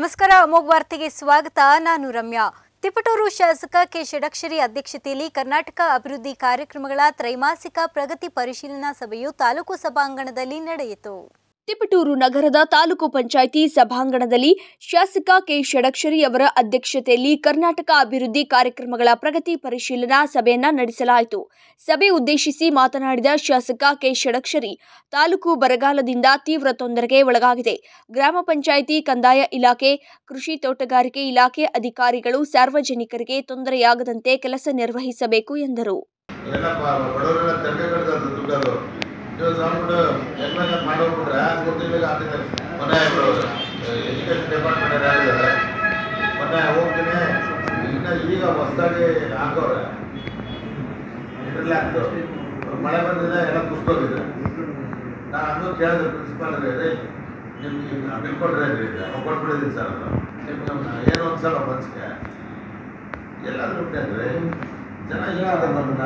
ನಮಸ್ಕಾರ ಅಮೋಘ್ ವಾರ್ತೆಗೆ ಸ್ವಾಗತ ನಾನು ರಮ್ಯಾ ತಿಪಟೂರು ಶಾಸಕ ಕೆ ಷಡಕ್ಷರಿ ಅಧ್ಯಕ್ಷತೆಯಲ್ಲಿ ಕರ್ನಾಟಕ ಅಭಿವೃದ್ಧಿ ಕಾರ್ಯಕ್ರಮಗಳ ತ್ರೈಮಾಸಿಕ ಪ್ರಗತಿ ಪರಿಶೀಲನಾ ಸಭೆಯು ತಾಲೂಕು ಸಭಾಂಗಣದಲ್ಲಿ ನಡೆಯಿತು ತಿಪಟೂರು ನಗರದ ತಾಲೂಕು ಪಂಚಾಯಿತಿ ಸಭಾಂಗಣದಲ್ಲಿ ಶಾಸಕ ಕೆ ಷಡಕ್ಷರಿ ಅವರ ಅಧ್ಯಕ್ಷತೆಯಲ್ಲಿ ಕರ್ನಾಟಕ ಅಭಿವೃದ್ಧಿ ಕಾರ್ಯಕ್ರಮಗಳ ಪ್ರಗತಿ ಪರಿಶೀಲನಾ ಸಭೆಯನ್ನ ನಡೆಸಲಾಯಿತು ಸಭೆ ಉದ್ದೇಶಿಸಿ ಮಾತನಾಡಿದ ಶಾಸಕ ಕೆ ಷಡಕ್ಷರಿ ತಾಲೂಕು ಬರಗಾಲದಿಂದ ತೀವ್ರ ತೊಂದರೆಗೆ ಒಳಗಾಗಿದೆ ಗ್ರಾಮ ಪಂಚಾಯಿತಿ ಕಂದಾಯ ಇಲಾಖೆ ಕೃಷಿ ತೋಟಗಾರಿಕೆ ಇಲಾಖೆ ಅಧಿಕಾರಿಗಳು ಸಾರ್ವಜನಿಕರಿಗೆ ತೊಂದರೆಯಾಗದಂತೆ ಕೆಲಸ ನಿರ್ವಹಿಸಬೇಕು ಎಂದರು ಎಲ್ಲ ಬಡವರೆಲ್ಲ ತೆರಿಗೆ ಕಟ್ಟದ ದುಡ್ಡದು ನೀವು ಸ್ವಾಮಿಗಳು ಎಲ್ಲ ಮಾಡೋಗ್ಬಿಟ್ರೆ ಮೂರು ತಿಂಗಳಿಗೆ ಆಗ್ತಿದೆ ಮೊನ್ನೆ ಎಜುಕೇಷನ್ ಡಿಪಾರ್ಟ್ಮೆಂಟ್ ಆಗಿದ್ದಾರೆ ಮೊನ್ನೆ ಹೋಗ್ತೀನಿ ಇನ್ನು ಈಗ ಹೊಸದಾಗಿ ಹಾಕೋರೆ ಇಂಟರ್ಲ್ ಹಾಕ್ತು ಮಳೆ ಬಂದಿದೆ ಎಲ್ಲ ಕುಸ್ಕೋಗಿದೆ ನಾನು ಹಂಗೂ ಕೇಳಿದೆ ಪ್ರಿನ್ಸಿಪಾಲ್ ರೀ ನಿಮ್ಗೆ ಬಿಲ್ ಕೊಟ್ರೆ ರೀ ಅವ್ರು ಕೊಟ್ಬಿಟ್ಟಿದ್ದೀನಿ ಸರ್ ಅದು ನಿಮ್ಗೆ ಏನು ಒಂದ್ಸಲ ಮನ್ಸಿಗೆ ಎಲ್ಲಾದ್ರೂ ಬಿಟ್ಟಂದ್ರೆ ಜನ ಏನಾಗ್ತದೆ ನಮ್ಮನ್ನ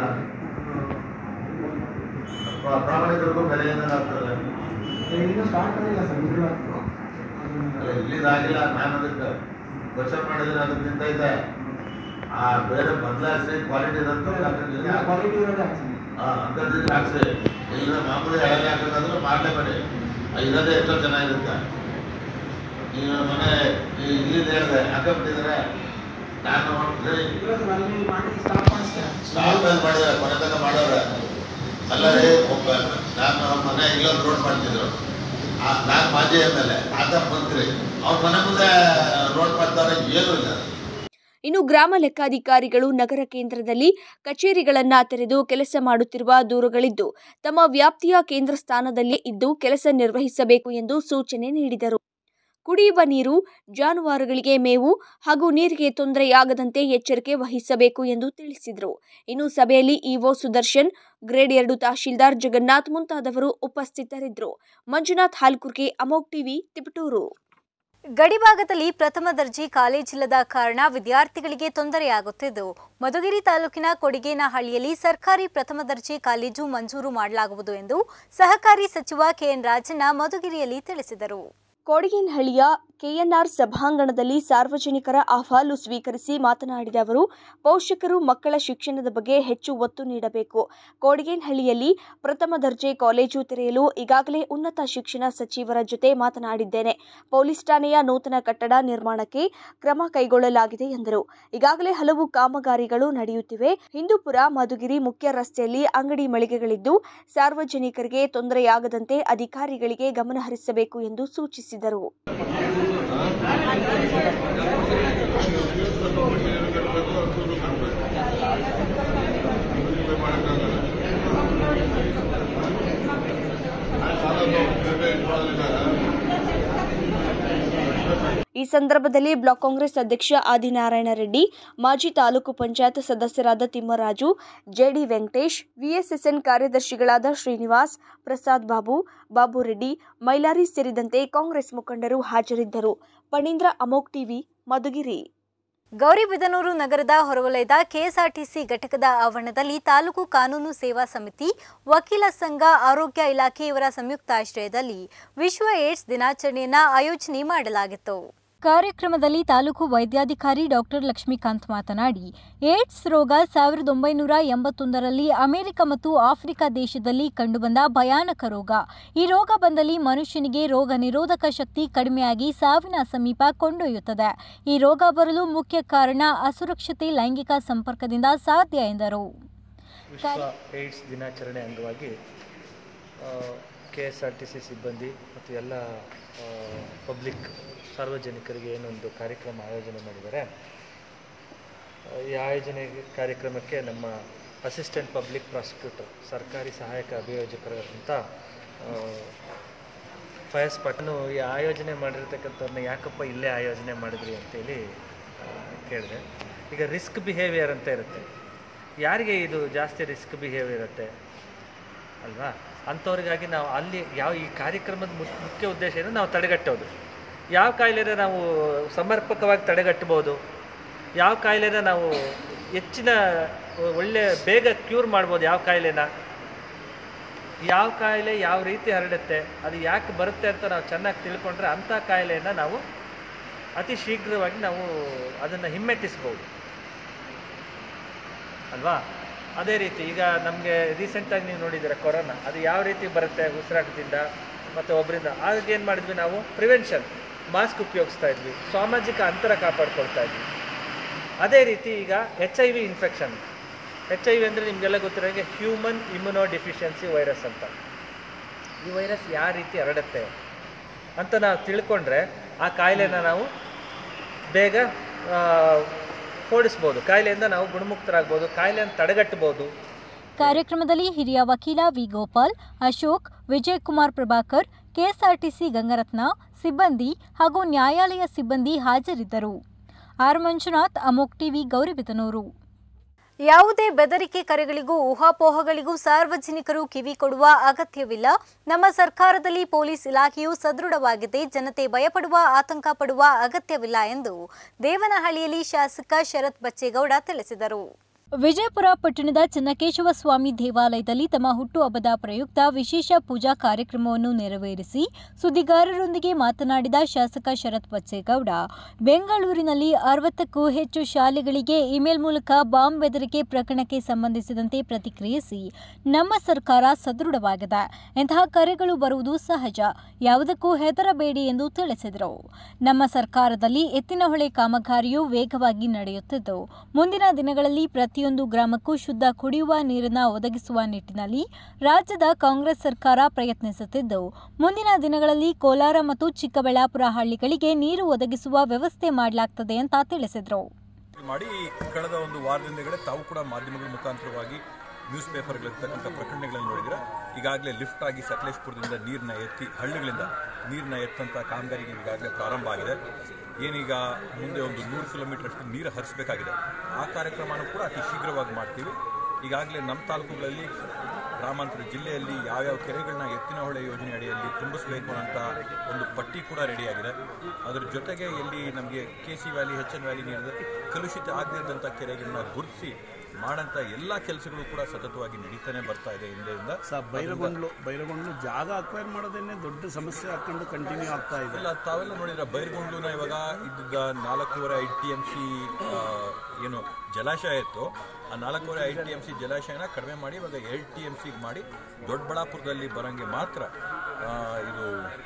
ಪ್ರ- ಪ್ರಾಮಾಣಿಕರಿಗೂ ಬೆಲೆ ಏನಾಗ್ತದೆ ಇನ್ನೂ ಸ್ಟಾರ್ಟ್ ಆಗಿಲ್ಲ ಸರ್ ಮಿಡ್ಲ್ ಅಲ್ಲ ಇಲ್ಲಿದಾಗಿಲ್ಲ ನಾನು ಅದಕ್ಕೆ ಕ್ವಶನ್ ಮಾಡಿದ್ರೆ ಅದಕ್ಕೆ ನಿಂತ ಇದೆ ಆ ಬೇರೆ ಬದಲಾಯಿಸಿ ಕ್ವಾಲಿಟಿ ಇರೋದು ಕ್ವಾಲಿಟಿ ಇರೋದೇ ಆಕ್ಚುಲಿ ಅಂಥದ್ದಿದ್ರೆ ಹಾಕ್ಸಿ ಇಲ್ಲ ಮಾಮೂಲಿ ಹಳಗೆ ಹಾಕೋದಾದ್ರೆ ಮಾಡಲೇಬೇಡಿ ಇರೋದೇ ಎಷ್ಟೋ ಚೆನ್ನಾಗಿರುತ್ತೆ ಈಗ ಮನೆ ಈ- ಇಲ್ಲಿಂದ ಹೇಳಿದೆ ಹಾಕೊಂಡ್ಬಿಟ್ಟಿದ್ರೆ ನಾನು ನೋಡಿದ್ರೆ ಇವತ್ತು ಅಲ್ಲಿ ಮಾಡಿ ಸ್ಟಾಪ್ ಮಾಡಿಸ್ತೆ ಸ್ಟಾಪ್ ಮಾಡಿದ್ರೆ ಕೊನೆ ತನಕ ಮಾಡೋರೆ ಅಲ್ಲ ರೀ ಒಬ್ಬ ನಾನು ಮನೆ ಇಲ್ಲೊಂದು ರೋಡ್ ಮಾಡ್ತಿದ್ರು ಆ ನಾನು ಮಾಜಿ ಎಮ್ ಎಲ್ ಎ ಆತ ಮಂತ್ರಿ ಅವ್ರ ಮನೆ ಮುಂದೆ ರೋಡ್ ಮಾಡ್ತಾರೆ ಏನೂ ಇಲ್ಲ ಇನ್ನು ಗ್ರಾಮ ಲೆಕ್ಕಾಧಿಕಾರಿಗಳು ನಗರ ಕೇಂದ್ರದಲ್ಲಿ ಕಚೇರಿಗಳನ್ನ ತೆರೆದು ಕೆಲಸ ಮಾಡುತ್ತಿರುವ ದೂರುಗಳಿದ್ದು ತಮ್ಮ ವ್ಯಾಪ್ತಿಯ ಕೇಂದ್ರ ಸ್ಥಾನದಲ್ಲಿ ಇದ್ದು ಕೆಲಸ ನಿರ್ವಹಿಸಬೇಕು ಎಂದು ಸೂಚನೆ ನೀಡಿದರು ಕುಡಿಯುವ ನೀರು ಜಾನುವಾರುಗಳಿಗೆ ಮೇವು ಹಾಗೂ ನೀರಿಗೆ ತೊಂದರೆಯಾಗದಂತೆ ಎಚ್ಚರಿಕೆ ವಹಿಸಬೇಕು ಎಂದು ತಿಳಿಸಿದರು ಇನ್ನು ಸಭೆಯಲ್ಲಿ ಇಒ ಸುದರ್ಶನ್ ಗ್ರೇಡ್ ಎರಡು ತಹಶೀಲ್ದಾರ್ ಜಗನ್ನಾಥ್ ಮುಂತಾದವರು ಉಪಸ್ಥಿತರಿದ್ದರು ಮಂಜುನಾಥ್ ಹಾಲ್ಕುರ್ಗೆ ಅಮೋಕ್ ಟಿವಿ ತಿಪಟೂರು ಗಡಿಭಾಗದಲ್ಲಿ ಪ್ರಥಮ ದರ್ಜೆ ಕಾಲೇಜಿಲ್ಲದ ಕಾರಣ ವಿದ್ಯಾರ್ಥಿಗಳಿಗೆ ತೊಂದರೆಯಾಗುತ್ತಿದ್ದು ಮಧುಗಿರಿ ತಾಲೂಕಿನ ಕೊಡಿಗೇನಹಳ್ಳಿಯಲ್ಲಿ ಸರ್ಕಾರಿ ಪ್ರಥಮ ದರ್ಜೆ ಕಾಲೇಜು ಮಂಜೂರು ಮಾಡಲಾಗುವುದು ಎಂದು ಸಹಕಾರಿ ಸಚಿವ ಕೆಎನ್ ರಾಜಣ್ಣ ಮಧುಗಿರಿಯಲ್ಲಿ ತಿಳಿಸಿದರು ಕೋಡಿಗೇನಹಳ್ಳಿಯ ಕೆಎನ್ಆರ್ ಸಭಾಂಗಣದಲ್ಲಿ ಸಾರ್ವಜನಿಕರ ಅಹವಾಲು ಸ್ವೀಕರಿಸಿ ಮಾತನಾಡಿದ ಅವರು ಪೋಷಕರು ಮಕ್ಕಳ ಶಿಕ್ಷಣದ ಬಗ್ಗೆ ಹೆಚ್ಚು ಒತ್ತು ನೀಡಬೇಕು ಕೋಡಿಗೇನಹಳ್ಳಿಯಲ್ಲಿ ಪ್ರಥಮ ದರ್ಜೆ ಕಾಲೇಜು ತೆರೆಯಲು ಈಗಾಗಲೇ ಉನ್ನತ ಶಿಕ್ಷಣ ಸಚಿವರ ಜೊತೆ ಮಾತನಾಡಿದ್ದೇನೆ ಪೊಲೀಸ್ ಠಾಣೆಯ ನೂತನ ಕಟ್ಟಡ ನಿರ್ಮಾಣಕ್ಕೆ ಕ್ರಮ ಕೈಗೊಳ್ಳಲಾಗಿದೆ ಎಂದರು ಈಗಾಗಲೇ ಹಲವು ಕಾಮಗಾರಿಗಳು ನಡೆಯುತ್ತಿವೆ ಹಿಂದೂಪುರ ಮಧುಗಿರಿ ಮುಖ್ಯ ರಸ್ತೆಯಲ್ಲಿ ಅಂಗಡಿ ಮಳಿಗೆಗಳಿದ್ದು ಸಾರ್ವಜನಿಕರಿಗೆ ತೊಂದರೆಯಾಗದಂತೆ ಅಧಿಕಾರಿಗಳಿಗೆ ಗಮನಹರಿಸಬೇಕು ಎಂದು ಸೂಚಿಸಿದರು ಈ ಸಂದರ್ಭದಲ್ಲಿ ಬ್ಲಾಕ್ ಕಾಂಗ್ರೆಸ್ ಅಧ್ಯಕ್ಷ ಆದಿನಾರಾಯಣ ರೆಡ್ಡಿ ಮಾಜಿ ತಾಲೂಕು ಪಂಚಾಯತ್ ಸದಸ್ಯರಾದ ತಿಮ್ಮರಾಜು ಜೆಡಿ ವೆಂಕಟೇಶ್ ವಿಎಸ್ಎಸ್ಎನ್ ಕಾರ್ಯದರ್ಶಿಗಳಾದ ಶ್ರೀನಿವಾಸ್ ಪ್ರಸಾದ್ ಬಾಬು ಬಾಬು ರೆಡ್ಡಿ ಮೈಲಾರಿ ಸೇರಿದಂತೆ ಕಾಂಗ್ರೆಸ್ ಮುಖಂಡರು ಹಾಜರಿದ್ದರು ಪಣೀಂದ್ರ ಅಮೋಕ್ ಟಿವಿ ಮಧುಗಿರಿ ಗೌರಿಬಿದನೂರು ನಗರದ ಹೊರವಲಯದ ಕೆಎಸ್ಆರ್ಟಿಸಿ ಘಟಕದ ಆವರಣದಲ್ಲಿ ತಾಲೂಕು ಕಾನೂನು ಸೇವಾ ಸಮಿತಿ ವಕೀಲ ಸಂಘ ಆರೋಗ್ಯ ಇಲಾಖೆ ಇವರ ಸಂಯುಕ್ತಾಶ್ರಯದಲ್ಲಿ ವಿಶ್ವ ಏಡ್ಸ್ ದಿನಾಚರಣೆಯನ್ನ ಆಯೋಜನೆ ಮಾಡಲಾಗಿತ್ತು ಕಾರ್ಯಕ್ರಮದಲ್ಲಿ ತಾಲೂಕು ವೈದ್ಯಾಧಿಕಾರಿ ಡಾಕ್ಟರ್ ಲಕ್ಷ್ಮೀಕಾಂತ್ ಮಾತನಾಡಿ ಏಡ್ಸ್ ರೋಗ ಸಾವಿರದ ಒಂಬೈನೂರ ಎಂಬತ್ತೊಂದರಲ್ಲಿ ಅಮೆರಿಕ ಮತ್ತು ಆಫ್ರಿಕಾ ದೇಶದಲ್ಲಿ ಕಂಡುಬಂದ ಭಯಾನಕ ರೋಗ ಈ ರೋಗ ಬಂದಲ್ಲಿ ಮನುಷ್ಯನಿಗೆ ರೋಗ ನಿರೋಧಕ ಶಕ್ತಿ ಕಡಿಮೆಯಾಗಿ ಸಾವಿನ ಸಮೀಪ ಕೊಂಡೊಯ್ಯುತ್ತದೆ ಈ ರೋಗ ಬರಲು ಮುಖ್ಯ ಕಾರಣ ಅಸುರಕ್ಷತೆ ಲೈಂಗಿಕ ಸಂಪರ್ಕದಿಂದ ಸಾಧ್ಯ ಎಂದರು ವಿಶ್ವ ಏಡ್ಸ್ ದಿನಾಚರಣೆ ಅಂಗವಾಗಿ K S R T C ಸಿಬ್ಬಂದಿ ಮತ್ತು ಎಲ್ಲ ಆ, ಪಬ್ಲಿಕ್ ಸಾರ್ವಜನಿಕರಿಗೆ ಏನೊಂದು ಕಾರ್ಯಕ್ರಮ ಆಯೋಜನೆ ಮಾಡಿದ್ದಾರೆ ಆ, ಈ ಆಯೋಜನೆ ಕಾರ್ಯಕ್ರಮಕ್ಕೆ ನಮ್ಮ ಅಸಿಸ್ಟೆಂಟ್ ಪಬ್ಲಿಕ್ ಪ್ರಾಸಿಕ್ಯೂಟರ್ ಸರ್ಕಾರಿ ಸಹಾಯಕ ಅಭಿಯೋಜಕರಂತ ಫಯಸ್ ಪಟ್ನು ಈ ಆಯೋಜನೆ ಮಾಡಿರ್ತಕ್ಕಂಥವ್ರನ್ನ ಯಾಕಪ್ಪ ಇಲ್ಲೇ ಆಯೋಜನೆ ಮಾಡಿದ್ರಿ ಅಂತೇಳಿ ಆ, ಕೇಳಿದೆ ಈಗ ರಿಸ್ಕ್ ಬಿಹೇವಿಯರ್ ಅಂತ ಇರುತ್ತೆ ಯಾರಿಗೆ ಇದು ಜಾಸ್ತಿ ರಿಸ್ಕ್ ಬಿಹೇವಿಯರ್ ಇರುತ್ತೆ ಅಲ್ವಾ ಅಂಥವ್ರಿಗಾಗಿ ನಾವು ಅಲ್ಲಿ ಯಾವ ಈ ಕಾರ್ಯಕ್ರಮದ ಮುಖ್ಯ ಮುಖ್ಯ ಉದ್ದೇಶ ಏನು ನಾವು ತಡೆಗಟ್ಟೋದು ಯಾವ ಕಾಯಿಲೆನ ನಾವು ಸಮರ್ಪಕವಾಗಿ ತಡೆಗಟ್ಟಬೋದು ಯಾವ ಕಾಯಿಲೆನ ನಾವು ಹೆಚ್ಚಿನ ಒಳ್ಳೆ ಬೇಗ ಕ್ಯೂರ್ ಮಾಡ್ಬೋದು ಯಾವ ಕಾಯಿಲೆನ ಯಾವ ಕಾಯಿಲೆ ಯಾವ ರೀತಿ ಹರಡುತ್ತೆ ಅದು ಯಾಕೆ ಬರುತ್ತೆ ಅಂತ ನಾವು ಚೆನ್ನಾಗಿ ತಿಳ್ಕೊಂಡ್ರೆ ಅಂಥ ಕಾಯಿಲೆಯನ್ನು ನಾವು ಅತಿ ಶೀಘ್ರವಾಗಿ ನಾವು ಅದನ್ನು ಹಿಮ್ಮೆಟ್ಟಿಸ್ಬೋದು ಅಲ್ವಾ ಅದೇ ರೀತಿ ಈಗ ನಮಗೆ ರೀಸೆಂಟಾಗಿ ನೀವು ನೋಡಿದ್ದೀರ ಕೊರೋನಾ ಅದು ಯಾವ ರೀತಿ ಬರುತ್ತೆ ಉಸಿರಾಟದಿಂದ ಮತ್ತು ಒಬ್ಬರಿಂದ ಆಗ ಏನು ಮಾಡಿದ್ವಿ ನಾವು ಪ್ರಿವೆನ್ಷನ್ ಮಾಸ್ಕ್ ಉಪಯೋಗಿಸ್ತಾ ಇದ್ವಿ ಸಾಮಾಜಿಕ ಅಂತರ ಕಾಪಾಡ್ಕೊಳ್ತಾ ಇದ್ವಿ ಅದೇ ರೀತಿ ಈಗ H I V infection H I V ಅಂದರೆ ನಿಮಗೆಲ್ಲ ಗೊತ್ತಿರೋ ಹಾಗೆ ಹ್ಯೂಮನ್ ಇಮ್ಯುನೋ ಡಿಫಿಷಿಯನ್ಸಿ ವೈರಸ್ ಅಂತ ಈ ವೈರಸ್ ಯಾವ ರೀತಿ ಹರಡುತ್ತೆ ಅಂತ ನಾವು ತಿಳ್ಕೊಂಡ್ರೆ ಆ ಕಾಯಿಲೆನ ನಾವು ಬೇಗ ಆ, ಓಡಿಸ್ಬೋದು ಕಾಯಿಲೆಯಿಂದ ನಾವು ಗುಣಮುಕ್ತರಾಗ್ಬೋದು ಕಾಯಿಲೆಯನ್ನು ತಡೆಗಟ್ಟಬೋದು ಕಾರ್ಯಕ್ರಮದಲ್ಲಿ ಹಿರಿಯ ವಕೀಲ ವಿ ಗೋಪಾಲ್ ಅಶೋಕ್ ವಿಜಯಕುಮಾರ್ ಪ್ರಭಾಕರ್ ಕೆಎಸ್ಆರ್ಟಿಸಿ ಗಂಗರತ್ನ ಸಿಬ್ಬಂದಿ ಹಾಗೂ ನ್ಯಾಯಾಲಯ ಸಿಬ್ಬಂದಿ ಹಾಜರಿದ್ದರು ಆರ್ ಮಂಜುನಾಥ್ ಅಮೋಕ್ ಟಿವಿ ಗೌರಿಬಿದನೂರು ಯಾವುದೇ ಬೆದರಿಕೆ ಕರೆಗಳಿಗೂ ಊಹಾಪೋಹಗಳಿಗೂ ಸಾರ್ವಜನಿಕರು ಕಿವಿ ಕೊಡುವ ಅಗತ್ಯವಿಲ್ಲ ನಮ್ಮ ಸರ್ಕಾರದಲ್ಲಿ ಪೊಲೀಸ್ ಇಲಾಖೆಯು ಸದೃಢವಾಗಿದೆ ಜನತೆ ಭಯಪಡುವ ಆತಂಕ ಪಡುವ ಅಗತ್ಯವಿಲ್ಲ ಎಂದು ದೇವನಹಳ್ಳಿಯಲ್ಲಿ ಶಾಸಕ ಶರತ್ ಬಚ್ಚೇಗೌಡ ತಿಳಿಸಿದರು ವಿಜಯಪುರ ಪಟ್ಟಣದ ಚೆನ್ನಕೇಶವ ಸ್ವಾಮಿ ದೇವಾಲಯದಲ್ಲಿ ತಮ್ಮ ಹುಟ್ಟುಹಬ್ಬದ ಪ್ರಯುಕ್ತ ವಿಶೇಷ ಪೂಜಾ ಕಾರ್ಯಕ್ರಮವನ್ನು ನೆರವೇರಿಸಿ ಸುದ್ದಿಗಾರರೊಂದಿಗೆ ಮಾತನಾಡಿದ ಶಾಸಕ ಶರತ್ ಬಚ್ಚೇಗೌಡ ಬೆಂಗಳೂರಿನಲ್ಲಿ ಅರವತ್ತಕ್ಕೂ ಹೆಚ್ಚು ಶಾಲೆಗಳಿಗೆ ಇಮೇಲ್ ಮೂಲಕ ಬಾಂಬ್ ಬೆದರಿಕೆ ಪ್ರಕರಣಕ್ಕೆ ಸಂಬಂಧಿಸಿದಂತೆ ಪ್ರತಿಕ್ರಿಯಿಸಿ ನಮ್ಮ ಸರ್ಕಾರ ಸದೃಢವಾಗಿದೆ ಇಂತಹ ಕರೆಗಳು ಬರುವುದು ಸಹಜ ಯಾವುದಕ್ಕೂ ಹೆದರಬೇಡಿ ಎಂದು ತಿಳಿಸಿದರು ನಮ್ಮ ಸರ್ಕಾರದಲ್ಲಿ ಎತ್ತಿನಹೊಳೆ ಕಾಮಗಾರಿಯು ವೇಗವಾಗಿ ನಡೆಯುತ್ತಿದ್ದು ಮುಂದಿನ ದಿನಗಳಲ್ಲಿ ಪ್ರತಿಯೊಂದು ಗ್ರಾಮಕ್ಕೂ ಶುದ್ಧ ಕುಡಿಯುವ ನೀರನ್ನು ಒದಗಿಸುವ ನಿಟ್ಟಿನಲ್ಲಿ ರಾಜ್ಯದ ಕಾಂಗ್ರೆಸ್ ಸರ್ಕಾರ ಪ್ರಯತ್ನಿಸುತ್ತಿದ್ದು ಮುಂದಿನ ದಿನಗಳಲ್ಲಿ ಕೋಲಾರ ಮತ್ತು ಚಿಕ್ಕಬಳ್ಳಾಪುರ ಹಳ್ಳಿಗಳಿಗೆ ನೀರು ಒದಗಿಸುವ ವ್ಯವಸ್ಥೆ ಮಾಡಲಾಗ್ತದೆ ಅಂತ ತಿಳಿಸಿದರು ಮಾಡಿ ಕಳೆದ ಒಂದು ವಾರದಿಂದಗಡೆ ತಾವು ಕೂಡ ಮಾಧ್ಯಮಗಳ ಮುಖಾಂತರವಾಗಿ ನ್ಯೂಸ್ ಪೇಪರ್ಗಳಿರ್ತಕ್ಕಂಥ ಪ್ರಕಟಣೆಗಳನ್ನು ನೋಡಿದ್ರೆ ಈಗಾಗಲೇ ಲಿಫ್ಟ್ ಆಗಿ ಸಕಲೇಶ್ಪುರದಿಂದ ನೀರನ್ನ ಎತ್ತಿ ಹಳ್ಳಿಗಳಿಂದ ನೀರನ್ನ ಎತ್ತಂಥ ಕಾಮಗಾರಿಗೆ ಈಗಾಗಲೇ ಪ್ರಾರಂಭ ಆಗಿದೆ ಏನೀಗ ಮುಂದೆ ಒಂದು ನೂರು ಕಿಲೋಮೀಟರ್ ಅಷ್ಟು ನೀರು ಹರಿಸಬೇಕಾಗಿದೆ ಆ ಕಾರ್ಯಕ್ರಮನೂ ಕೂಡ ಅತಿ ಶೀಘ್ರವಾಗಿ ಮಾಡ್ತೀವಿ ಈಗಾಗಲೇ ನಮ್ಮ ತಾಲೂಕುಗಳಲ್ಲಿ ಗ್ರಾಮಾಂತರ ಜಿಲ್ಲೆಯಲ್ಲಿ ಯಾವ್ಯಾವ ಕೆರೆಗಳನ್ನ ಎತ್ತಿನ ಹೊಳೆ ಯೋಜನೆ ಅಡಿಯಲ್ಲಿ ತುಂಬಿಸಬೇಕು ಅಂತ ಒಂದು ಪಟ್ಟಿ ಕೂಡ ರೆಡಿಯಾಗಿದೆ ಅದ್ರ ಜೊತೆಗೆ ಎಲ್ಲಿ ನಮಗೆ K C valley H N valley ನೀರಿದೆ ಕಲುಷಿತ ಆಗದಿದ್ದಂಥ ಕೆರೆಗಳನ್ನ ಗುರುತಿಸಿ ಮಾಡಂತ ಎಲ್ಲ ಕೆಲಸಗಳು ಕೂಡ ಸತತವಾಗಿ ನಡೀತಾನೆ ಬರ್ತಾ ಇದೆ ಹಿಂದೆಯಿಂದ ಸ ಬೈರಗೊಂಡ್ಲು ಬೈರಗೊಂಡ್ಲು ಜಾಗ ಅಕ್ವೈರ್ ಮಾಡೋದೇನೆ ದೊಡ್ಡ ಸಮಸ್ಯೆ ಹಾಕೊಂಡು ಕಂಟಿನ್ಯೂ ಆಗ್ತಾ ಇದೆ ಇಲ್ಲ ತಾವೆಲ್ಲ ನೋಡಿದ್ರೆ ಬೈರ್ಗೊಂಡ್ಲುನ ಇವಾಗ ಇದ್ದ ನಾಲ್ಕೂವರೆ ಐದು ಟಿ ಎಮ್ ಸಿ ಏನು ಜಲಾಶಯ ಇತ್ತು ಆ ನಾಲ್ಕೂವರೆ ಐದು ಟಿ ಎಮ್ ಸಿ ಜಲಾಶಯನ ಕಡಿಮೆ ಮಾಡಿ ಇವಾಗ ಎರಡು ಟಿ ಎಮ್ ಸಿಗೆ ಮಾಡಿ ದೊಡ್ಡಬಳ್ಳಾಪುರದಲ್ಲಿ ಬರಂಗೆ ಮಾತ್ರ ಆ, ಇದು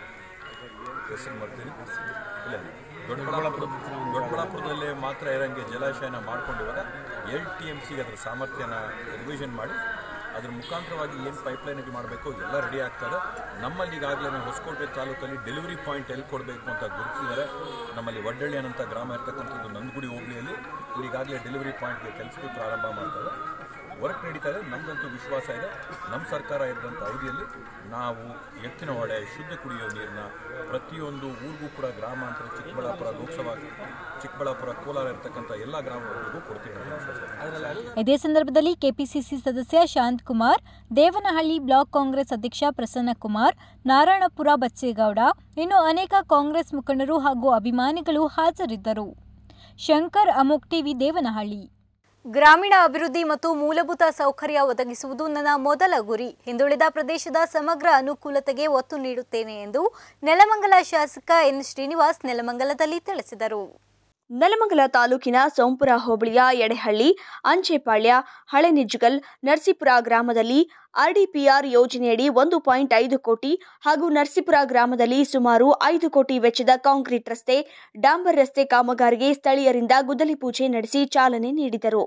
ಹೆಸರು ಮಾಡ್ತೀನಿ ಇಲ್ಲ ದೊಡ್ಡಬಳ್ಳಾಪುರ ದೊಡ್ಡಬಳ್ಳಾಪುರದಲ್ಲಿ ಮಾತ್ರ ಇರಂಗೆ ಜಲಾಶಯನ ಮಾಡ್ಕೊಂಡು ಇವಾಗ ಎರಡು ಟಿ ಎಮ್ ಸಿಗೆ ಅದರ ಸಾಮರ್ಥ್ಯನ ರಿವಿಷನ್ ಮಾಡಿ ಅದ್ರ ಮುಖಾಂತರವಾಗಿ ಏನು ಪೈಪ್ಲೈನಿಗೆ ಮಾಡಬೇಕು ಎಲ್ಲ ರೆಡಿ ಆಗ್ತದೆ ನಮ್ಮಲ್ಲಿ ಈಗಾಗಲೇ ಹೊಸಕೋಟೆ ತಾಲೂಕಲ್ಲಿ ಡೆಲಿವರಿ ಪಾಯಿಂಟ್ ಎಲ್ಲಿ ಕೊಡಬೇಕು ಅಂತ ಗುರುತಿಸಿದ್ದಾರೆ ನಮ್ಮಲ್ಲಿ ಒಡ್ಡಳ್ಳಿ ಅನ್ನಂಥ ಗ್ರಾಮ ಇರ್ತಕ್ಕಂಥದ್ದು ನಂದಗುಡಿ ಹೋಬಳಿಯಲ್ಲಿ ಇಲ್ಲಿ ಈಗಾಗಲೇ ಡೆಲಿವರಿ ಪಾಯಿಂಟ್ಗೆ ಕೆಲಸಗಳು ಪ್ರಾರಂಭ ಮಾಡ್ತಾರೆ ವರ್ಕ್ ನಡೀತಾ ಇದೆ ನಮ್ದಂತೂ ವಿಶ್ವಾಸ ಇದೆ ನಮ್ಮ ಸರ್ಕಾರ ಇದ್ದಂಥ ಅವಧಿಯಲ್ಲಿ ನಾವು ಎತ್ತಿನ ಹೊಳೆ ಶುದ್ಧ ಕುಡಿಯೋ ನೀರನ್ನ ಪ್ರತಿಯೊಂದು ಊರಿಗೂ ಕೂಡ ಗ್ರಾಮಾಂತರ ಚಿಕ್ಕಬಳ್ಳಾಪುರ ಲೋಕಸಭಾ ಚಿಕ್ಕಬಳ್ಳಾಪುರ ಕೋಲಾರ ಇರ್ತಕ್ಕಂಥ ಎಲ್ಲ ಗ್ರಾಮಗಳಿಗೂ ಕೊಡ್ತೀವಿ ಅನ್ನೋ ವಿಶ್ವಾಸ ಇದೆ. ಇದೇ ಸಂದರ್ಭದಲ್ಲಿ ಕೆಪಿಸಿಸಿ ಸದಸ್ಯ ಶಾಂತಕುಮಾರ್ ದೇವನಹಳ್ಳಿ ಬ್ಲಾಕ್ ಕಾಂಗ್ರೆಸ್ ಅಧ್ಯಕ್ಷ ಪ್ರಸನ್ನಕುಮಾರ್ ನಾರಾಯಣಪುರ ಬಚ್ಚೇಗೌಡ ಇನ್ನು ಅನೇಕ ಕಾಂಗ್ರೆಸ್ ಮುಖಂಡರು ಹಾಗೂ ಅಭಿಮಾನಿಗಳು ಹಾಜರಿದ್ದರು ಶಂಕರ್ ಅಮೋಕ್ ಟಿವಿ ದೇವನಹಳ್ಳಿ ಗ್ರಾಮೀಣ ಅಭಿವೃದ್ಧಿ ಮತ್ತು ಮೂಲಭೂತ ಸೌಕರ್ಯ ಒದಗಿಸುವುದು ನನ್ನ ಮೊದಲ ಗುರಿ ಹಿಂದುಳಿದ ಪ್ರದೇಶದ ಸಮಗ್ರ ಅನುಕೂಲತೆಗೆ ಒತ್ತು ನೀಡುತ್ತೇನೆ ಎಂದು ನೆಲಮಂಗಲ ಶಾಸಕ ಎನ್ ಶ್ರೀನಿವಾಸ್ ನೆಲಮಂಗಲದಲ್ಲಿ ತಿಳಿಸಿದರು ನೆಲಮಂಗಲ ತಾಲೂಕಿನ ಸೋಂಪುರ ಹೋಬಳಿಯ ಎಡೆಹಳ್ಳಿ ಅಂಚೆಪಾಳ್ಯ ಹಳೆನಿಜ್ಗಲ್ ನರಸೀಪುರ ಗ್ರಾಮದಲ್ಲಿ ಆರ್ಡಿಪಿಆರ್ ಯೋಜನೆಯಡಿ ಒಂದು ಪಾಯಿಂಟ್ ಐದು ಕೋಟಿ ಹಾಗೂ ನರಸೀಪುರ ಗ್ರಾಮದಲ್ಲಿ ಸುಮಾರು ಐದು ಕೋಟಿ ವೆಚ್ಚದ ಕಾಂಕ್ರೀಟ್ ರಸ್ತೆ ಡಾಂಬರ್ ರಸ್ತೆ ಕಾಮಗಾರಿಗೆ ಸ್ಥಳೀಯರಿಂದ ಗುದ್ದಲಿ ಪೂಜೆ ನಡೆಸಿ ಚಾಲನೆ ನೀಡಿದರು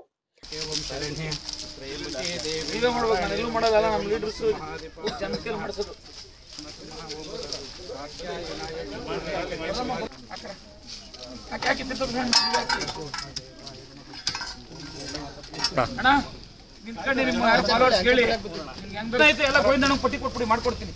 ಅಣ್ಣ ನಿಂತ್ಕೊಂಡು ನಿಮ್ಮ ಫಾಲೋವರ್ಸ್ ಕೇಳಿ ಹೆಂಗೈತೆ ಎಲ್ಲ ಗೋವಿಂದ ನಂಗೆ ಪಟ್ಟಿ ಕೊಟ್ಬಿಡಿ ಮಾಡ್ಕೊಡ್ತೀನಿ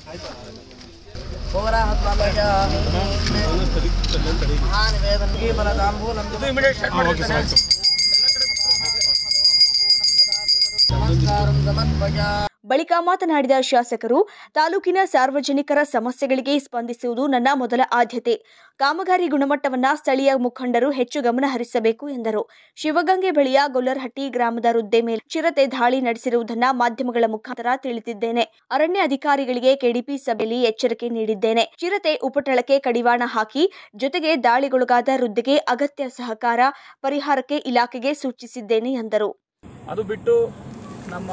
ಇದು ಇಮಿಡಿಯೇಟ್ ಸ್ಟಾರ್ಟ್ ಮಾಡಿ ಬಳಿಕ ಮಾತನಾಡಿದ ಶಾಸಕರು ತಾಲೂಕಿನ ಸಾರ್ವಜನಿಕರ ಸಮಸ್ಯೆಗಳಿಗೆ ಸ್ಪಂದಿಸುವುದು ನನ್ನ ಮೊದಲ ಆದ್ಯತೆ ಕಾಮಗಾರಿ ಗುಣಮಟ್ಟವನ್ನ ಸ್ಥಳೀಯ ಮುಖಂಡರು ಹೆಚ್ಚು ಗಮನ ಹರಿಸಬೇಕು ಎಂದರು ಶಿವಗಂಗೆ ಬಳಿಯ ಗೊಲ್ಲರಹಟ್ಟಿ ಗ್ರಾಮದ ವೃದ್ಧೆ ಮೇಲೆ ಚಿರತೆ ದಾಳಿ ನಡೆಸಿರುವುದನ್ನ ಮಾಧ್ಯಮಗಳ ಮುಖಾಂತರ ತಿಳಿದಿದ್ದೇನೆ ಅರಣ್ಯ ಅಧಿಕಾರಿಗಳಿಗೆ ಕೆಡಿಪಿ ಸಭೆಯಲ್ಲಿ ಎಚ್ಚರಿಕೆ ನೀಡಿದ್ದೇನೆ ಚಿರತೆ ಉಪಟಳಕ್ಕೆ ಕಡಿವಾಣ ಹಾಕಿ ಜೊತೆಗೆ ದಾಳಿಗೊಳಗಾದ ವೃದ್ಧೆಗೆ ಅಗತ್ಯ ಸಹಕಾರ ಪರಿಹಾರಕ್ಕೆ ಇಲಾಖೆಗೆ ಸೂಚಿಸಿದ್ದೇನೆ ಎಂದರು ಅದು ಬಿಟ್ಟು ನಮ್ಮ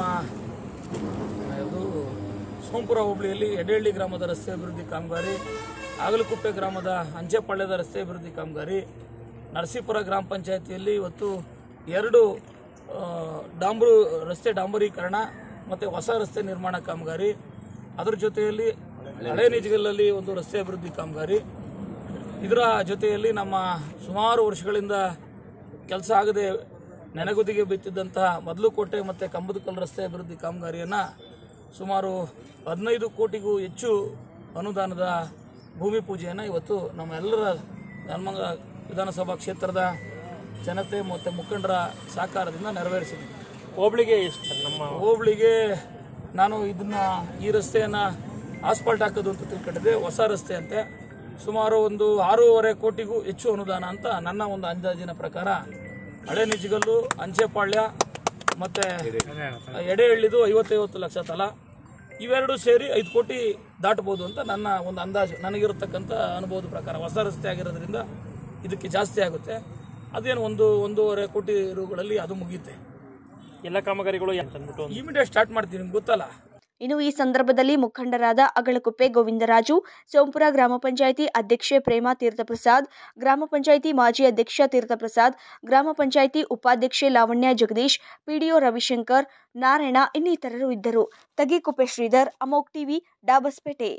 ಇದು ಸೋಂಪುರ ಹೋಬಳಿಯಲ್ಲಿ ಎಡೆಹಳ್ಳಿ ಗ್ರಾಮದ ರಸ್ತೆ ಅಭಿವೃದ್ಧಿ ಕಾಮಗಾರಿ ಆಗಲಕುಪ್ಪೆ ಗ್ರಾಮದ ಅಂಚೆಪಾಳ್ಯದ ರಸ್ತೆ ಅಭಿವೃದ್ಧಿ ಕಾಮಗಾರಿ ನರಸೀಪುರ ಗ್ರಾಮ ಪಂಚಾಯತಿಯಲ್ಲಿ ಇವತ್ತು ಎರಡು ಆ, ಡಾಂಬರು ರಸ್ತೆ ಡಾಂಬರೀಕರಣ ಮತ್ತು ಹೊಸ ರಸ್ತೆ ನಿರ್ಮಾಣ ಕಾಮಗಾರಿ ಅದರ ಜೊತೆಯಲ್ಲಿ ಹಳೆ ನಿಜಗಲ್ಲಲ್ಲಿ ಒಂದು ರಸ್ತೆ ಅಭಿವೃದ್ಧಿ ಕಾಮಗಾರಿ ಇದರ ಜೊತೆಯಲ್ಲಿ ನಮ್ಮ ಸುಮಾರು ವರ್ಷಗಳಿಂದ ಕೆಲಸ ಆಗದೆ ನೆನಗುದಿಗೆ ಬಿತ್ತಿದ್ದಂತಹ ಮೊದಲುಕೋಟೆ ಮತ್ತು ಕಂಬದಕಲ್ ರಸ್ತೆ ಅಭಿವೃದ್ಧಿ ಕಾಮಗಾರಿಯನ್ನು ಸುಮಾರು ಹದಿನೈದು ಕೋಟಿಗೂ ಹೆಚ್ಚು ಅನುದಾನದ ಭೂಮಿ ಪೂಜೆಯನ್ನು ಇವತ್ತು ನಮ್ಮ ಎಲ್ಲರ ಧರ್ಮಂಗ ವಿಧಾನಸಭಾ ಕ್ಷೇತ್ರದ ಜನತೆ ಮತ್ತು ಮುಖಂಡರ ಸಹಕಾರದಿಂದ ನೆರವೇರಿಸಿದ್ದೀವಿ ಹೋಬಳಿಗೆ ಎಷ್ಟು ನಮ್ಮ ಹೋಬಳಿಗೆ ನಾನು ಇದನ್ನ ಈ ರಸ್ತೆಯನ್ನು ಆಸ್ಫಾಲ್ಟ್ ಹಾಕೋದು ಅಂತ ತಿಳ್ಕೊಂಡಿದ್ದೆ ಹೊಸ ರಸ್ತೆ ಅಂತೆ ಸುಮಾರು ಒಂದು ಆರೂವರೆ ಕೋಟಿಗೂ ಹೆಚ್ಚು ಅನುದಾನ ಅಂತ ನನ್ನ ಒಂದು ಅಂದಾಜಿನ ಪ್ರಕಾರ ಹಳೆ ನಿಜಗಲ್ಲು ಅಂಚೆಪಾಳ್ಯ ಮತ್ತು ಎಡೆಹಳ್ಳಿದು ಐವತ್ತೈವತ್ತು ಲಕ್ಷ ತಲಾ ಇವೆರಡು ಸೇರಿ ಐದು ಕೋಟಿ ದಾಟಬಹುದು ಅಂತ ನನ್ನ ಒಂದು ಅಂದಾಜು ನನಗಿರತಕ್ಕಂಥ ಅನುಭವದ ಪ್ರಕಾರ ಹೊಸ ರಸ್ತೆ ಆಗಿರೋದ್ರಿಂದ ಇದಕ್ಕೆ ಜಾಸ್ತಿ ಆಗುತ್ತೆ ಅದೇನು ಒಂದು ಒಂದೂವರೆ ಕೋಟಿ ರೂಗಳಲ್ಲಿ ಅದು ಮುಗಿಯುತ್ತೆ ಎಲ್ಲ ಕಾಮಗಾರಿಗಳು ಅಂತ ಅಂದ್ಬಿಟ್ಟು ಒಂದು ಇಮಿಡಿಯೇಟ್ ಸ್ಟಾರ್ಟ್ ಮಾಡ್ತೀನಿ ನಿಮ್ಗೆ ಗೊತ್ತಲ್ಲ ಇನ್ನು ಈ ಸಂದರ್ಭದಲ್ಲಿ ಮುಖಂಡರಾದ ಅಗಳಕುಪ್ಪೆ ಗೋವಿಂದರಾಜು ಸೋಂಪುರ ಗ್ರಾಮ ಪಂಚಾಯಿತಿ ಅಧ್ಯಕ್ಷೆ ಪ್ರೇಮಾ ತೀರ್ಥಪ್ರಸಾದ್ ಗ್ರಾಮ ಪಂಚಾಯಿತಿ ಮಾಜಿ ಅಧ್ಯಕ್ಷ ತೀರ್ಥಪ್ರಸಾದ್ ಗ್ರಾಮ ಪಂಚಾಯಿತಿ ಉಪಾಧ್ಯಕ್ಷೆ ಲಾವಣ್ಯ ಜಗದೀಶ್ ಪಿಡಿಒ ರವಿಶಂಕರ್ ನಾರಾಯಣ ಇನ್ನಿತರರು ಇದ್ದರು ತಗಿಕುಪ್ಪೆ ಶ್ರೀಧರ್ ಅಮೋಕ್ ಟಿವಿ ಡಾಬಸ್ಪೇಟೆ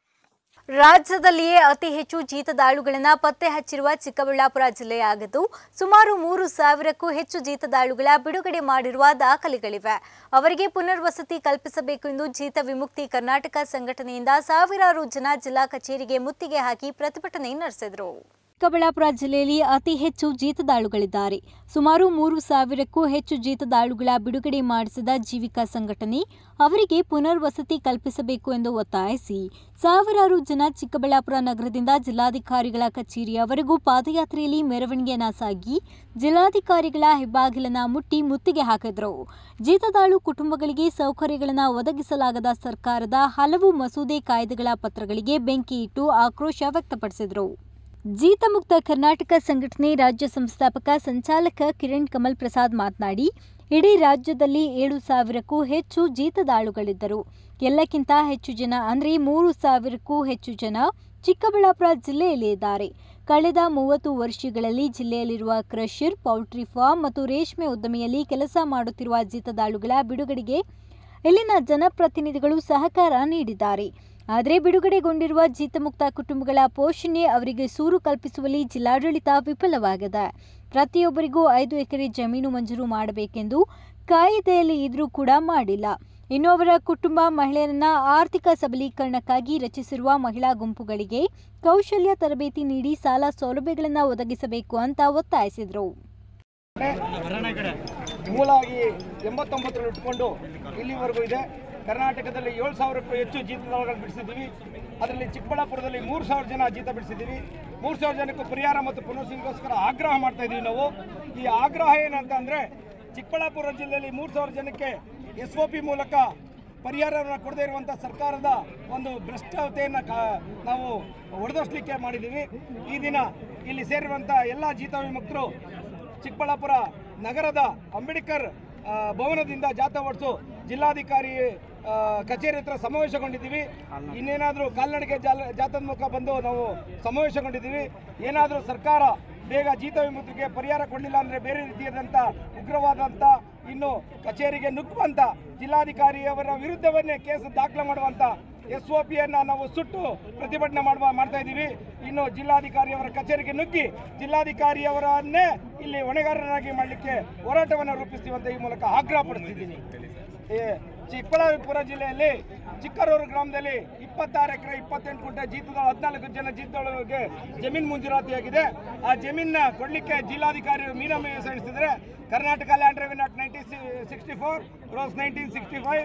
ರಾಜ್ಯದಲ್ಲಿಯೇ ಅತಿ ಹೆಚ್ಚು ಜೀತದಾಳುಗಳನ್ನು ಪತ್ತೆ ಹಚ್ಚಿರುವ ಚಿಕ್ಕಬಳ್ಳಾಪುರ ಜಿಲ್ಲೆಯಾಗಿದ್ದು ಸುಮಾರು ಮೂರು ಸಾವಿರಕ್ಕೂ ಹೆಚ್ಚು ಜೀತದಾಳುಗಳ ಬಿಡುಗಡೆ ಮಾಡಿರುವ ದಾಖಲೆಗಳಿವೆ ಅವರಿಗೆ ಪುನರ್ವಸತಿ ಕಲ್ಪಿಸಬೇಕು ಎಂದು ಜೀತ ವಿಮುಕ್ತಿ ಕರ್ನಾಟಕ ಸಂಘಟನೆಯಿಂದ ಸಾವಿರಾರು ಜನ ಜಿಲ್ಲಾ ಕಚೇರಿಗೆ ಮುತ್ತಿಗೆ ಹಾಕಿ ಪ್ರತಿಭಟನೆ ನಡೆಸಿದರು ಚಿಕ್ಕಬಳ್ಳಾಪುರ ಜಿಲ್ಲೆಯಲ್ಲಿ ಅತಿ ಹೆಚ್ಚು ಜೀತದಾಳುಗಳಿದ್ದಾರೆ ಸುಮಾರು ಮೂರು ಸಾವಿರಕ್ಕೂ ಹೆಚ್ಚು ಜೀತದಾಳುಗಳ ಬಿಡುಗಡೆ ಮಾಡಿಸಿದ ಜೀವಿಕಾ ಸಂಘಟನೆ ಅವರಿಗೆ ಪುನರ್ವಸತಿ ಕಲ್ಪಿಸಬೇಕು ಎಂದು ಒತ್ತಾಯಿಸಿ ಸಾವಿರಾರು ಜನ ಚಿಕ್ಕಬಳ್ಳಾಪುರ ನಗರದಿಂದ ಜಿಲ್ಲಾಧಿಕಾರಿಗಳ ಕಚೇರಿಯವರೆಗೂ ಪಾದಯಾತ್ರೆಯಲ್ಲಿ ಮೆರವಣಿಗೆಯನ್ನ ಸಾಗಿ ಜಿಲ್ಲಾಧಿಕಾರಿಗಳ ಹೆಬ್ಬಾಗಿಲನ್ನ ಮುಟ್ಟಿ ಮುತ್ತಿಗೆ ಹಾಕಿದ್ರು ಜೀತದಾಳು ಕುಟುಂಬಗಳಿಗೆ ಸೌಕರ್ಯಗಳನ್ನು ಒದಗಿಸಲಾಗದ ಸರ್ಕಾರದ ಹಲವು ಮಸೂದೆ ಕಾಯ್ದೆಗಳ ಪತ್ರಗಳಿಗೆ ಬೆಂಕಿ ಇಟ್ಟು ಆಕ್ರೋಶ ವ್ಯಕ್ತಪಡಿಸಿದರು ಜೀತಮುಕ್ತ ಕರ್ನಾಟಕ ಸಂಘಟನೆ ರಾಜ್ಯ ಸಂಸ್ಥಾಪಕ ಸಂಚಾಲಕ ಕಿರಣ್ ಕಮಲ್ ಪ್ರಸಾದ್ ಮಾತನಾಡಿ ಇಡೀ ರಾಜ್ಯದಲ್ಲಿ ಏಳು ಸಾವಿರಕ್ಕೂ ಹೆಚ್ಚು ಜೀತದಾಳುಗಳಿದ್ದರು ಎಲ್ಲಕ್ಕಿಂತ ಹೆಚ್ಚು ಜನ ಅಂದರೆ ಮೂರು ಸಾವಿರಕ್ಕೂ ಹೆಚ್ಚು ಜನ ಚಿಕ್ಕಬಳ್ಳಾಪುರ ಜಿಲ್ಲೆಯಲ್ಲಿ ಇದ್ದಾರೆ ಕಳೆದ ಮೂವತ್ತು ವರ್ಷಗಳಲ್ಲಿ ಜಿಲ್ಲೆಯಲ್ಲಿರುವ ಕ್ರಷರ್ ಪೌಲ್ಟ್ರಿ ಫಾರ್ಮ್ ಮತ್ತು ರೇಷ್ಮೆ ಉದ್ಯಮಿಯಲ್ಲಿ ಕೆಲಸ ಮಾಡುತ್ತಿರುವ ಜೀತದಾಳುಗಳ ಬಿಡುಗಡೆಗೆ ಇಲ್ಲಿನ ಜನಪ್ರತಿನಿಧಿಗಳು ಸಹಕಾರ ನೀಡಿದ್ದಾರೆ ಆದರೆ ಬಿಡುಗಡೆಗೊಂಡಿರುವ ಜೀತಮುಕ್ತ ಕುಟುಂಬಗಳ ಪೋಷಣೆ ಅವರಿಗೆ ಸೂರು ಕಲ್ಪಿಸುವಲ್ಲಿ ಜಿಲ್ಲಾಡಳಿತ ವಿಫಲವಾಗಿದೆ ಪ್ರತಿಯೊಬ್ಬರಿಗೂ ಐದು ಎಕರೆ ಜಮೀನು ಮಂಜೂರು ಮಾಡಬೇಕೆಂದು ಕಾಯಿದೆಯಲ್ಲಿ ಇದ್ರೂ ಕೂಡ ಮಾಡಿಲ್ಲ ಇನ್ನು ಅವರ ಕುಟುಂಬ ಮಹಿಳೆಯರನ್ನ ಆರ್ಥಿಕ ಸಬಲೀಕರಣಕ್ಕಾಗಿ ರಚಿಸಿರುವ ಮಹಿಳಾ ಗುಂಪುಗಳಿಗೆ ಕೌಶಲ್ಯ ತರಬೇತಿ ನೀಡಿ ಸಾಲ ಸೌಲಭ್ಯಗಳನ್ನು ಒದಗಿಸಬೇಕು ಅಂತ ಒತ್ತಾಯಿಸಿದರು ಮೂಲಾಗಿ ಎಂಬತ್ತೊಂಬತ್ತರಲ್ಲಿ ಇಟ್ಕೊಂಡು ಇಲ್ಲಿವರೆಗೂ ಇದೆ ಕರ್ನಾಟಕದಲ್ಲಿ ಏಳು ಸಾವಿರಕ್ಕೂ ಹೆಚ್ಚು ಜೀತದಾಳುಗಳನ್ನು ಬಿಡಿಸಿದ್ದೀವಿ ಅದರಲ್ಲಿ ಚಿಕ್ಕಬಳ್ಳಾಪುರದಲ್ಲಿ ಮೂರು ಸಾವಿರ ಜನ ಜೀತ ಬಿಡಿಸಿದ್ದೀವಿ ಮೂರು ಸಾವಿರ ಜನಕ್ಕೂ ಪರಿಹಾರ ಮತ್ತು ಪುನರ್ವಸತಿಗೋಸ್ಕರ ಆಗ್ರಹ ಮಾಡ್ತಾ ಇದ್ದೀವಿ ನಾವು ಈ ಆಗ್ರಹ ಏನಂತ ಅಂದರೆ ಚಿಕ್ಕಬಳ್ಳಾಪುರ ಜಿಲ್ಲೆಯಲ್ಲಿ ಮೂರು ಸಾವಿರ ಜನಕ್ಕೆ ಎಸ್ ಒ ಪಿ ಮೂಲಕ ಪರಿಹಾರವನ್ನು ಕೊಡದೇ ಇರುವಂಥ ಸರ್ಕಾರದ ಒಂದು ಭ್ರಷ್ಟತೆಯನ್ನು ಕಾ ನಾವು ಹೊಡೆದೋಸ್ಲಿಕ್ಕೆ ಮಾಡಿದ್ದೀವಿ ಈ ದಿನ ಇಲ್ಲಿ ಸೇರಿರುವಂಥ ಎಲ್ಲ ಜೀತ ವಿಮುಕ್ತರು ಚಿಕ್ಕಬಳ್ಳಾಪುರ ನಗರದ ಅಂಬೇಡ್ಕರ್ ಆ, ಭವನದಿಂದ ಜಾಥಾ ಹೊರಟು ಜಿಲ್ಲಾಧಿಕಾರಿ ಆ, ಕಚೇರಿ ಹತ್ರ ಸಮಾವೇಶಗೊಂಡಿದ್ದೀವಿ ಇನ್ನೇನಾದರೂ ಕಾಲ್ನಡಿಗೆ ಜಾಲ ಜಾಥಾದ ಮೂಲಕ ಬಂದು ನಾವು ಸಮಾವೇಶಗೊಂಡಿದ್ದೀವಿ ಏನಾದರೂ ಸರ್ಕಾರ ಬೇಗ ಜೀತ ವಿಮುಕ್ತಿಗೆ ಪರಿಹಾರ ಕೊಡಲಿಲ್ಲ ಅಂದರೆ ಬೇರೆ ರೀತಿಯಾದಂಥ ಉಗ್ರವಾದಂಥ ಇನ್ನು ಕಚೇರಿಗೆ ನುಗ್ಗುವಂಥ ಜಿಲ್ಲಾಧಿಕಾರಿಯವರ ವಿರುದ್ಧವನ್ನೇ ಕೇಸ್ ದಾಖಲೆ ಮಾಡುವಂಥ ಎಸ್ ಒ ಪಿಯನ್ನು ನಾವು ಸುಟ್ಟು ಪ್ರತಿಭಟನೆ ಮಾಡುವ ಮಾಡ್ತಾ ಇದ್ದೀವಿ ಇನ್ನು ಜಿಲ್ಲಾಧಿಕಾರಿಯವರ ಕಚೇರಿಗೆ ನುಗ್ಗಿ ಜಿಲ್ಲಾಧಿಕಾರಿಯವರನ್ನೇ ಇಲ್ಲಿ ಹೊಣೆಗಾರರಾಗಿ ಮಾಡಲಿಕ್ಕೆ ಹೋರಾಟವನ್ನು ರೂಪಿಸ್ತೀವಿ ಅಂತ ಈ ಮೂಲಕ ಆಗ್ರಹ ಪಡಿಸ್ತಿದ್ದೀನಿ ಏ, ಚಿಕ್ಕಬಳ್ಳಾಪುರ ಜಿಲ್ಲೆಯಲ್ಲಿ ಚಿಕ್ಕರೂರು ಗ್ರಾಮದಲ್ಲಿ ಇಪ್ಪತ್ತಾರು ಎಕರೆ ಇಪ್ಪತ್ತೆಂಟು ಗುಂಟೆ ಜೀತದ ಹದಿನಾಲ್ಕು ಜನ ಜೀತದೊಳಗೆ ಜಮೀನು ಮಂಜೂರಾತಿಯಾಗಿದೆ ಆ ಜಮೀನ ಕೊಡಲಿಕ್ಕೆ ಜಿಲ್ಲಾಧಿಕಾರಿ ಮೀನಾಮಿ ಸಲ್ಲಿಸಿದರೆ Karnataka land revenue act nineteen sixty four rules nineteen sixty five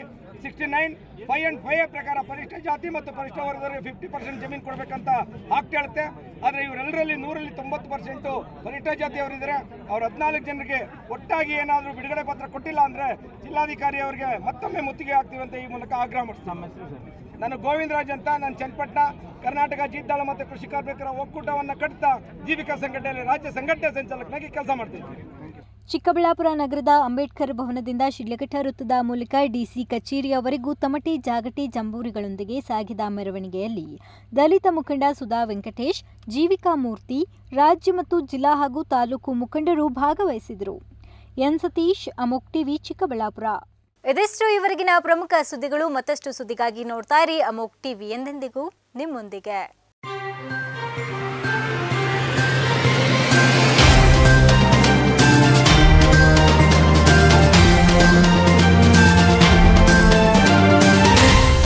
sixty nine five and five ಪ್ರಕಾರ ಪರಿಷ್ಠ ಜಾತಿ ಮತ್ತು ಪರಿಷ್ಠ ವರ್ಗದವರಿಗೆ ಫಿಫ್ಟಿ ಪರ್ಸೆಂಟ್ ಜಮೀನು ಕೊಡಬೇಕಂತ ಆಕ್ಟ್ ಹೇಳುತ್ತೆ ಆದರೆ ಇವರೆಲ್ಲರಲ್ಲಿ ನೂರಲ್ಲಿ ತೊಂಬತ್ತು ಪರ್ಸೆಂಟು ಪರಿಷ್ಠ ಜಾತಿಯವರಿದ್ದಾರೆ ಅವ್ರ ಹದಿನಾಲ್ಕು ಜನರಿಗೆ ಒಟ್ಟಾಗಿ ಏನಾದರೂ ಬಿಡುಗಡೆ ಪತ್ರ ಕೊಟ್ಟಿಲ್ಲ ಅಂದರೆ ಜಿಲ್ಲಾಧಿಕಾರಿ ಅವರಿಗೆ ಮತ್ತೊಮ್ಮೆ ಮುತ್ತಿಗೆ ಹಾಕ್ತೀವಿ ಅಂತ ಈ ಮೂಲಕ ಆಗ್ರಹ ಮಾಡ್ತೀನಿ ನಾನು ಗೋವಿಂದರಾಜ್ ಅಂತ ನಾನು ಚನ್ನಪಟ್ಟಣ ಕರ್ನಾಟಕ ಜೀದ್ದಾಳ ಮತ್ತು ಕೃಷಿ ಕಾರ್ಮಿಕರ ಒಕ್ಕೂಟವನ್ನು ಕಟ್ತಾ ಜೀವಿಕಾ ಸಂಘಟನೆಯಲ್ಲಿ ರಾಜ್ಯ ಸಂಘಟನೆ ಸಂಚಾಲಕನಾಗಿ ಕೆಲಸ ಮಾಡ್ತಿದ್ದೀನಿ ಚಿಕ್ಕಬಳ್ಳಾಪುರ ನಗರದ ಅಂಬೇಡ್ಕರ್ ಭವನದಿಂದ ಶಿಡ್ಲಘಟ್ಟ ವೃತ್ತದ ಮೂಲಕ ಡಿಸಿ ಕಚೇರಿಯವರೆಗೂ ತಮಟೆ ಜಾಗಟೆ ಜಂಬೂರಿಗಳೊಂದಿಗೆ ಸಾಗಿದ ಮೆರವಣಿಗೆಯಲ್ಲಿ ದಲಿತ ಮುಖಂಡ ಸುಧಾ ವೆಂಕಟೇಶ್ ಜೀವಿಕಾ ಮೂರ್ತಿ ರಾಜ್ಯ ಮತ್ತು ಜಿಲ್ಲಾ ಹಾಗೂ ತಾಲೂಕು ಮುಖಂಡರು ಭಾಗವಹಿಸಿದರು ಎನ್ ಸತೀಶ್ ಅಮೋಕ್ ಟಿವಿ ಚಿಕ್ಕಬಳ್ಳಾಪುರ ಇದಿಷ್ಟು ಇವರೆಗಿನ ಪ್ರಮುಖ ಸುದ್ದಿಗಳು ಮತ್ತಷ್ಟು ಸುದ್ದಿಗಾಗಿ ನೋಡ್ತಾ ಇರಿ ಅಮೋಕ್ ಟಿವಿ ಎಂದೆಂದಿಗೂ ನಿಮ್ಮೊಂದಿಗೆ